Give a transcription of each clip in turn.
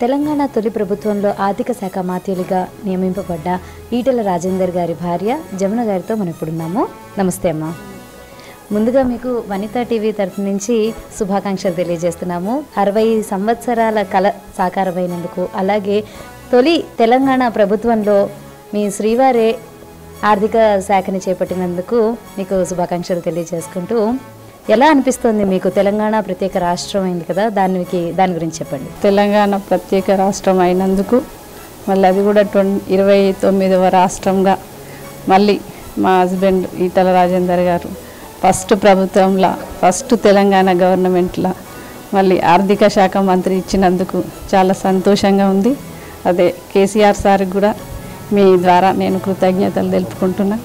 తెలంగాణ తొలి ప్రభుత్వంలో ఆర్థిక శాఖ మాత్యులుగా నియమింపబడ్డ ఈటెల రాజేందర్ గారి భార్య జమున గారితో మనం ఇప్పుడున్నాము నమస్తే అమ్మా ముందుగా మీకు వనితా టీవీ తరఫు నుంచి శుభాకాంక్షలు తెలియజేస్తున్నాము అరవై సంవత్సరాల కళ సాకారమైనందుకు అలాగే తొలి తెలంగాణ ప్రభుత్వంలో మీ శ్రీవారే ఆర్థిక శాఖని చేపట్టినందుకు మీకు శుభాకాంక్షలు తెలియజేసుకుంటూ ఎలా అనిపిస్తుంది మీకు తెలంగాణ ప్రత్యేక రాష్ట్రం అయింది కదా దానికి దాని గురించి చెప్పండి తెలంగాణ ప్రత్యేక రాష్ట్రం అయినందుకు మళ్ళీ అది కూడా ట్వం ఇరవై తొమ్మిదవ రాష్ట్రంగా మళ్ళీ మా హస్బెండ్ ఈటల రాజేందర్ గారు ఫస్ట్ ప్రభుత్వంలో ఫస్ట్ తెలంగాణ గవర్నమెంట్లో మళ్ళీ ఆర్థిక శాఖ మంత్రి ఇచ్చినందుకు చాలా సంతోషంగా ఉంది అదే కేసీఆర్ సార్కి కూడా మీ ద్వారా నేను కృతజ్ఞతలు తెలుపుకుంటున్నా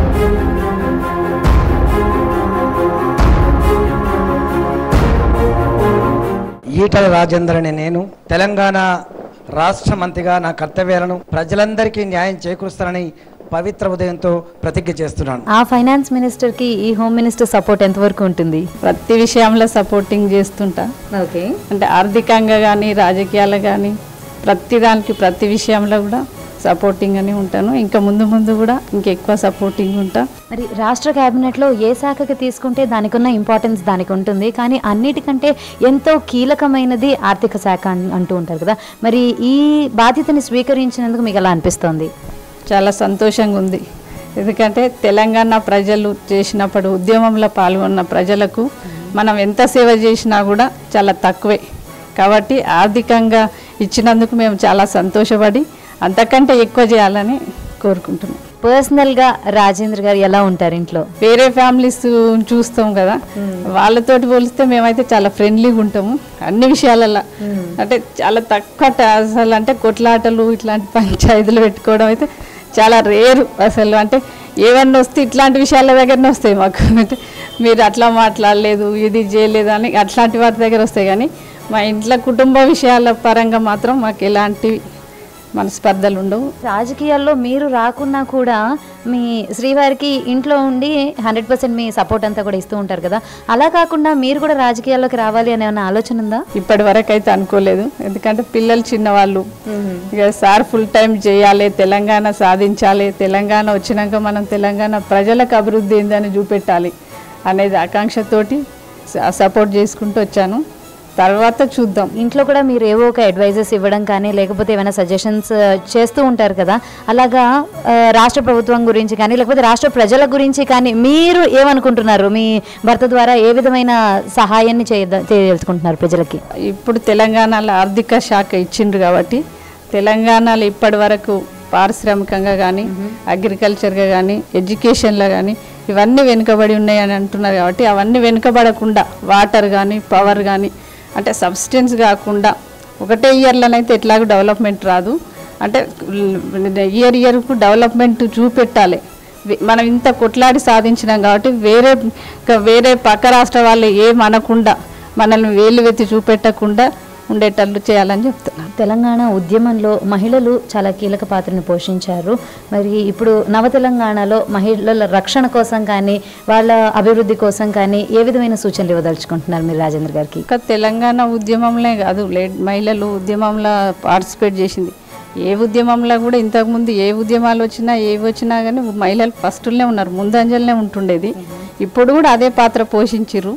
ఈటల రాజేందర్ అనే నేను తెలంగాణ రాష్ట్ర మంత్రిగా నా కర్తవ్యాలను ప్రజలందరికీ న్యాయం చేకూరుస్తానని పవిత్ర ఉదయంతో ప్రతిజ్ఞ చేస్తున్నాను ఆ ఫైనాన్స్ మినిస్టర్కి ఈ హోమ్ మినిస్టర్ సపోర్ట్ ఎంతవరకు ఉంటుంది ప్రతి విషయంలో సపోర్టింగ్ చేస్తుంటా ఓకే అంటే ఆర్థికంగా కానీ రాజకీయాలు కానీ ప్రతి దానికి ప్రతి విషయంలో కూడా సపోర్టింగ్ అని ఉంటాను ఇంకా ముందు ముందు కూడా ఇంకెక్కువ సపోర్టింగ్ ఉంటా మరి రాష్ట్ర కేబినెట్లో ఏ శాఖకి తీసుకుంటే దానికి ఉన్న ఇంపార్టెన్స్ దానికి ఉంటుంది కానీ అన్నిటికంటే ఎంతో కీలకమైనది ఆర్థిక శాఖ అన్- అంటూ ఉంటారు కదా మరి ఈ బాధ్యతని స్వీకరించినందుకు మీకు ఎలా అనిపిస్తోంది చాలా సంతోషంగా ఉంది ఎందుకంటే తెలంగాణ ప్రజలు చేసినప్పుడు ఉద్యమంలో పాల్గొన్న ప్రజలకు మనం ఎంత సేవ చేసినా కూడా చాలా తక్కువే కాబట్టి ఆర్థికంగా ఇచ్చినందుకు మేము చాలా సంతోషపడి అంతకంటే ఎక్కువ చేయాలని కోరుకుంటున్నాం పర్సనల్గా రాజేంద్ర గారు ఎలా ఉంటారు ఇంట్లో వేరే ఫ్యామిలీస్ చూస్తాం కదా వాళ్ళతోటి పోలిస్తే మేమైతే చాలా ఫ్రెండ్లీగా ఉంటాము అన్ని విషయాలలో అంటే చాలా తక్కువ ట- అసలు అంటే కొట్లాటలు ఇట్లాంటి పంచాయతీలు పెట్టుకోవడం అయితే చాలా రేరు అసలు అంటే ఏమన్నా వస్తే ఇట్లాంటి విషయాల దగ్గరనే వస్తాయి మాకు అంటే మీరు అట్లా మాట్లాడలేదు ఇది చేయలేదు అని అట్లాంటి వాటి దగ్గర వస్తాయి కానీ మా ఇంట్లో కుటుంబ విషయాల పరంగా మాత్రం మాకు ఎలాంటి మనస్పర్ధలు ఉండవు రాజకీయాల్లో మీరు రాకున్నా కూడా మీ శ్రీవారికి ఇంట్లో ఉండి హండ్రెడ్ పర్సెంట్ మీ సపోర్ట్ అంతా కూడా ఇస్తూ ఉంటారు కదా అలా కాకుండా మీరు కూడా రాజకీయాల్లోకి రావాలి అనే ఏమైనా ఆలోచన ఉందా ఇప్పటి వరకు అయితే అనుకోలేదు ఎందుకంటే పిల్లలు చిన్నవాళ్ళు ఇక సార్ ఫుల్ టైం చేయాలి తెలంగాణ సాధించాలి తెలంగాణ వచ్చినాక మనం తెలంగాణ ప్రజలకు అభివృద్ధి ఏందని చూపెట్టాలి అనేది ఆకాంక్షతోటి స- సపోర్ట్ చేసుకుంటూ వచ్చాను తర్వాత చూద్దాం ఇంట్లో కూడా మీరు ఏవో ఒక అడ్వైజెస్ ఇవ్వడం కానీ లేకపోతే ఏమైనా సజెషన్స్ చేస్తూ ఉంటారు కదా అలాగా ఆ, రాష్ట్ర ప్రభుత్వం గురించి కానీ లేకపోతే రాష్ట్ర ప్రజల గురించి కానీ మీరు ఏమనుకుంటున్నారు మీ భర్త ద్వారా ఏ విధమైన సహాయాన్ని చేయద చేయదలుచుకుంటున్నారు ప్రజలకి ఇప్పుడు తెలంగాణలో ఆర్థిక శాఖ ఇచ్చిండ్రు కాబట్టి తెలంగాణలో ఇప్పటి వరకు పారిశ్రామికంగా కానీ అగ్రికల్చర్గా కానీ ఎడ్యుకేషన్లో కానీ ఇవన్నీ వెనుకబడి ఉన్నాయని అంటున్నారు కాబట్టి అవన్నీ వెనుకబడకుండా వాటర్ కానీ పవర్ కానీ అంటే సబ్స్టెన్స్ కాకుండా ఒకటే ఇయర్లోనైతే ఎట్లాగో డెవలప్మెంట్ రాదు అంటే ఇయర్ ఇయర్కు డెవలప్మెంట్ చూపెట్టాలి వి- మనం ఇంత కొట్లాడి సాధించినాం కాబట్టి వేరే ఇంకా వేరే పక్క రాష్ట్ర వాళ్ళు ఏమనకుండా మనల్ని వేలు వెత్తి చూపెట్టకుండా ఉండేటట్లు చేయాలని చెప్తున్నాను తెలంగాణ ఉద్యమంలో మహిళలు చాలా కీలక పాత్రను పోషించారు మరి ఇప్పుడు నవ తెలంగాణలో మహిళల రక్షణ కోసం కానీ వాళ్ళ అభివృద్ధి కోసం కానీ ఏ విధమైన సూచనలు ఇవ్వదలుచుకుంటున్నారు మీరు రాజేంద్ర గారికి ఇంకా తెలంగాణ ఉద్యమంలో కాదు లే మహిళలు ఉద్యమంలో పార్టిసిపేట్ చేసింది ఏ ఉద్యమంలో కూడా ఇంతకుముందు ఏ ఉద్యమాలు వచ్చినా ఏవి వచ్చినా కానీ మహిళలు ఫస్ట్లోనే ఉన్నారు ముందంజలనే ఉంటుండేది ఇప్పుడు కూడా అదే పాత్ర పోషించిర్రు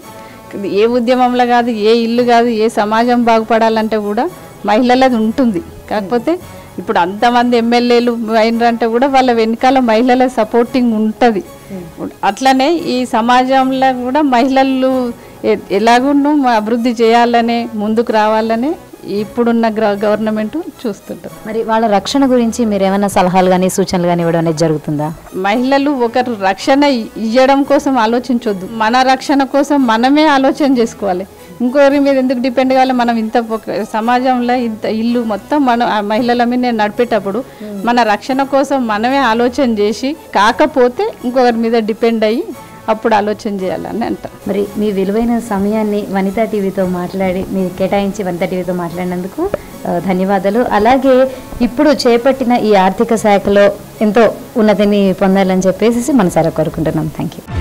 ఏ ఉద్యమంలో కాదు ఏ ఇల్లు కాదు ఏ సమాజం బాగుపడాలంటే కూడా మహిళలది ఉంటుంది కాకపోతే ఇప్పుడు అంతమంది ఎమ్మెల్యేలు అయినరంటే కూడా వాళ్ళ వెనకాల మహిళల సపోర్టింగ్ ఉంటుంది అట్లనే ఈ సమాజంలో కూడా మహిళలు ఎ- ఎలాగున్నూ అభివృద్ధి చేయాలనే ముందుకు రావాలనే ఇప్పుడున్న గ్ర- గవర్నమెంట్ చూస్తుంటారు మరి వాళ్ళ రక్షణ గురించి మీరు ఏమైనా సలహాలు కానీ సూచనలు కానీ ఇవ్వడం అనేది జరుగుతుందా మహిళలు ఒకరు రక్షణ ఇ- ఇయ్యడం కోసం ఆలోచించొద్దు మన రక్షణ కోసం మనమే ఆలోచన చేసుకోవాలి ఇంకోరి మీద ఎందుకు డిపెండ్ కావాలి మనం ఇంత ఒక సమాజంలో ఇంత ఇల్లు మొత్తం మనం ఆ మహిళల మీద నేను నడిపేటప్పుడు మన రక్షణ కోసం మనమే ఆలోచన చేసి కాకపోతే ఇంకొకరి మీద డిపెండ్ అయ్యి అప్పుడు ఆలోచన చేయాలని అంటారు మరి మీ విలువైన సమయాన్ని వనితా టీవీతో మాట్లాడి మీరు కేటాయించి వనితా టీవీతో మాట్లాడినందుకు ఆ, ధన్యవాదాలు అలాగే ఇప్పుడు చేపట్టిన ఈ ఆర్థిక శాఖలో ఎంతో ఉన్నతిని పొందాలని చెప్పేసి మనసారా కోరుకుంటున్నాం థ్యాంక్ యూ